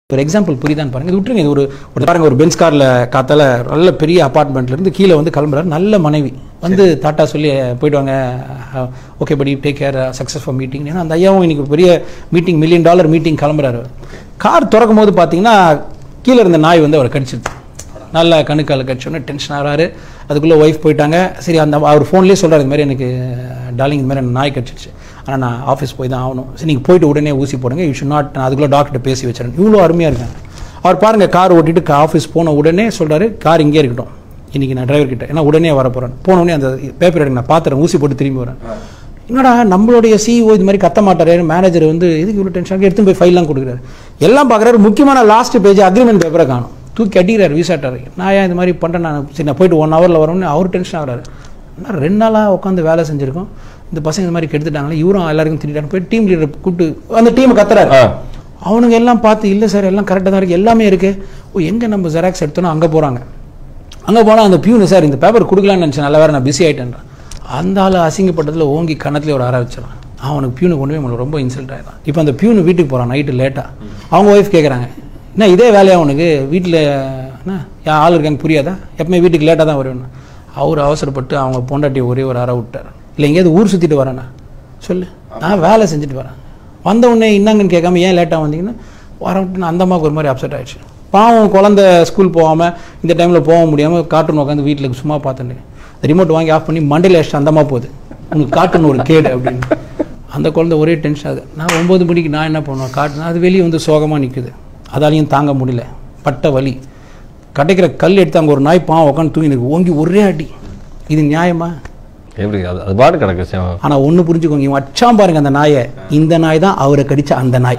ஒரு எக்ஸாம்பிள் புரியுதான்னு பாருங்க இது விட்டுருங்க இது ஒரு ஒரு பாருங்க ஒரு பென்ஸ் கார்ல காத்தால நல்ல பெரிய அபார்ட்மெண்ட்ல இருந்து கீழே வந்து கிளம்புறாரு நல்ல மனைவி வந்து டாட்டா சொல்லி போயிட்டு வாங்க ஓகே படி take care success for meeting ஏன்னா அந்த ஐயாவும் இன்னைக்கு ஒரு பெரிய மீட்டிங் மில்லியன் டாலர் மீட்டிங் கிளம்புறாரு கார் திறக்கும் போது பார்த்தீங்கன்னா கீழே இருந்த நாய் வந்து அவர் கடிச்சிருது நல்லா கணுக்கால கடிச்சோன்னே டென்ஷன் ஆகிறாரு அதுக்குள்ளே ஒய்ஃப் போயிட்டாங்க சரி அந்த அவர் ஃபோன்லேயே சொல்கிறார் இந்த மாதிரி எனக்கு டார்லிங் இந்த மாதிரி எனக்கு நாய் கடிச்சிருச்சு ஆனால் நான் ஆஃபீஸ் போய் தான் ஆகணும் சரி நீங்கள் போயிட்டு உடனே ஊசி போடுங்க யூ ஷுட் நாட் நான் அதுக்குள்ளே டாக்டர் பேசி வச்சிடறேன் இவ்வளோ அருமையாக இருக்காங்க அவர் பாருங்கள் கார் ஓட்டிட்டு ஆஃபீஸ் போன உடனே சொல்கிறாரு கார் இங்கே இருக்கட்டும் இன்றைக்கி நான் டிரைவர் கிட்ட ஏன்னா உடனே வர போகிறேன் போன உடனே அந்த பேப்பர் எடுங்க நான் பார்த்துறேன் ஊசி போட்டு திரும்பி வரேன் என்னடா நம்மளுடைய சிஇஓ இது மாதிரி கத்த மாட்டாரு மேனேஜர் வந்து இதுக்கு இவ்வளோ டென்ஷன் எடுத்து போய் ஃபைல்லாம் கொடுக்குறாரு எல்லாம் பார்க்குறாரு முக்கியமான லாஸ்ட் பேஜ் அக்ரிமெண்ட் பேப்பரை காணும் தூக்கி அடிக்கிறார் விசாட்டார் நான் ஏன் இந்த மாதிரி பண்ணுறேன் நான் சரி நான் போயிட்டு ஒன் ஹவரில் வரணும்னு அவர் டென்ஷன் ஆகிறாரு நான் ரெண்டு நாளாக உட்காந்து வேலை செஞ்சுருக்கோம் இந்த பசங்க இந்த மாதிரி கெடுத்துட்டாங்களே இவரும் எல்லாருக்கும் திட்டாங்க போய் டீம் லீடர் கூப்பிட்டு அந்த டீமை கத்துறாரு ஆ. அவனுங்க எல்லாம் பார்த்து இல்லை சார் எல்லாம் கரெக்டாக தான் இருக்குது எல்லாமே இருக்குது ஓ எங்கே நம்ம ஜெராக்ஸ் எடுத்தோனோ அங்கே போகிறாங்க அங்கே போனால் அந்த பியூனு சார் இந்த பேப்பர் கொடுக்கலான்னு நினச்சேன் நல்ல வேறு நான் பிஸி ஆகிட்டேன்றான் அந்த ஆள் அசிங்கப்பட்டதில் ஓங்கி கன்னத்துலேயே ஒரு அற வச்சிடறான் அவனுக்கு பியூனு கொண்டு போய் நம்மளுக்கு ரொம்ப இன்சல்ட் ஆகிடும் இப்போ அந்த பியூனு வீட்டுக்கு போகிறான் நைட்டு லேட்டாக அவங்க ஒய்ஃப் கேட்குறாங்க என்ன இதே வேலையா உனக்கு வீட்டில் என்ன என் ஆள் இருக்காங்க புரியாதா எப்பவுமே வீட்டுக்கு லேட்டாக தான் வருவேன் அவர் அவசரப்பட்டு அவங்க பொண்டாட்டியை ஒரே ஒரு அற விட்டார் இல்லை எங்கேயாவது ஊர் சுற்றிட்டு வரேண்ணா சொல்லு நான் வேலை செஞ்சுட்டு வரேன் வந்த உடனே என்னங்கன்னு கேட்காம ஏன் லேட்டாக வந்தீங்கன்னா வரவிட்டு அந்த அம்மாவுக்கு ஒரு மாதிரி அப்செட் ஆயிடுச்சு பாவம் குழந்தை ஸ்கூல் போகாமல் இந்த டைமில் போக முடியாமல் கார்ட்டூன் உட்காந்து வீட்டில் சும்மா பார்த்துட்டு ரிமோட் வாங்கி ஆஃப் பண்ணி மண்டையில் அடிச்சு அந்த அம்மா போகுது உனக்கு கார்ட்டூன் ஒரு கேடு அப்படின்னு அந்த குழந்தை ஒரே டென்ஷன் ஆகுது நான் ஒம்பது மணிக்கு நான் என்ன பண்ணுவேன் கார்ட்டூன் அது வெளியே வந்து சோகமாக நிற்குது அதாலையும் தாங்க முடியல பட்ட வலி கிடைக்கிற கல் எடுத்து அங்கே ஒரு நாய் பாவம் உட்காந்து தூங்கி எனக்கு ஓங்கி ஒரே அடி இது நியாயமா எப்படி அது அது பாட்டு கிடக்கு சிவம். ஆனா ஒண்ணு புரிஞ்சுக்கோங்க இவன் வச்சான் பாருங்க அந்த நாயை இந்த நாய் தான் அவரை கடிச்ச அந்த நாய்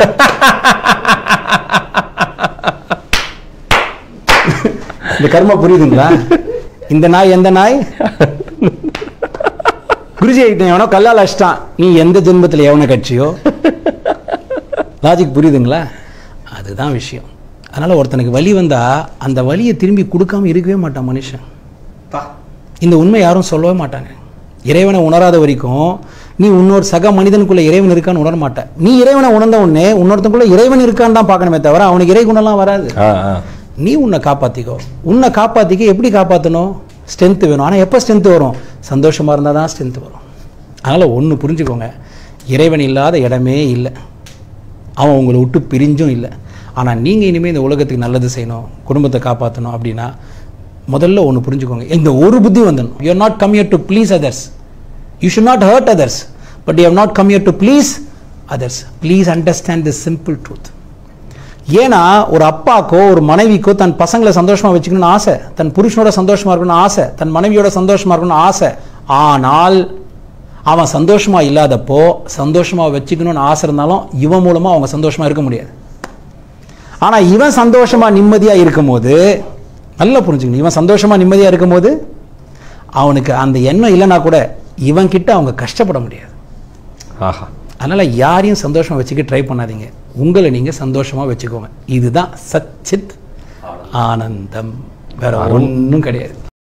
இந்த கர்மா புரியுதுங்களா இந்த நாய் எந்த நாய் குருஜி ஆகிட்டேன் எவனோ கல்லால் அடிச்சிட்டான் நீ எந்த ஜென்மத்தில் எவனை கட்சியோ லாஜிக் புரியுதுங்களா அதுதான் விஷயம் அதனால ஒருத்தனுக்கு வலி வந்தா அந்த வலியை திரும்பி கொடுக்காம இருக்கவே மாட்டான் மனுஷன் இந்த உண்மை யாரும் சொல்லவே மாட்டாங்க இறைவனை உணராத வரைக்கும் நீ இன்னொரு சக மனிதனுக்குள்ள இறைவன் இருக்கான்னு உணர மாட்ட நீ இறைவனை உணர்ந்த உடனே இன்னொருத்தனுக்குள்ள இறைவன் இருக்கான்னு தான் பார்க்கணுமே தவிர அவனுக்கு இறை குணம்லாம் வராது ஆ ஆ நீ உன்னை காப்பாத்திக்கோ உன்னை காப்பாத்திக்க எப்படி காப்பாற்றணும் ஸ்ட்ரென்த் வேணும் ஆனால் எப்போ ஸ்ட்ரென்த் வரும் சந்தோஷமா இருந்தால் தான் ஸ்ட்ரென்த் வரும் அதனால் ஒன்று புரிஞ்சுக்கோங்க இறைவன் இல்லாத இடமே இல்லை அவன் உங்களை விட்டு பிரிஞ்சும் இல்லை ஆனால் நீங்கள் இனிமேல் இந்த உலகத்துக்கு நல்லது செய்யணும் குடும்பத்தை காப்பாற்றணும் அப்படின்னா முதல்ல ஒன்று புரிஞ்சுக்கோங்க இந்த ஒரு புத்தி வந்துடணும் you not come here to please others you should not hurt others but you have not come here to please others please understand the simple truth ஏன்னா ஒரு அப்பாக்கோ ஒரு மனைவிக்கோ தன் பசங்களை சந்தோஷமா வச்சுக்கணும்னு ஆசை தன் புருஷனோட சந்தோஷமா இருக்கணும்னு ஆசை தன் மனைவியோட சந்தோஷமா இருக்கணும்னு ஆசை ஆனால் அவன் சந்தோஷமா இல்லாதப்போ சந்தோஷமா வச்சுக்கணும்னு ஆசை இருந்தாலும் இவன் மூலமா அவங்க சந்தோஷமா இருக்க முடியாது ஆனா இவன் சந்தோஷமா நிம்மதியா இருக்கும்போது நல்லா புரிஞ்சுக்கணும் இவன் சந்தோஷமா நிம்மதியா இருக்கும்போது அவனுக்கு அந்த எண்ணம் இல்லைன்னா கூட இவன் கிட்ட அவங்க கஷ்டப்பட முடியாது ஆஹா அதனால யாரையும் சந்தோஷமா வச்சுக்க ட்ரை பண்ணாதீங்க உங்களை நீங்க சந்தோஷமா வச்சுக்கோங்க இதுதான் சச்சித் ஆனந்தம் வேற ஒன்றும் கிடையாது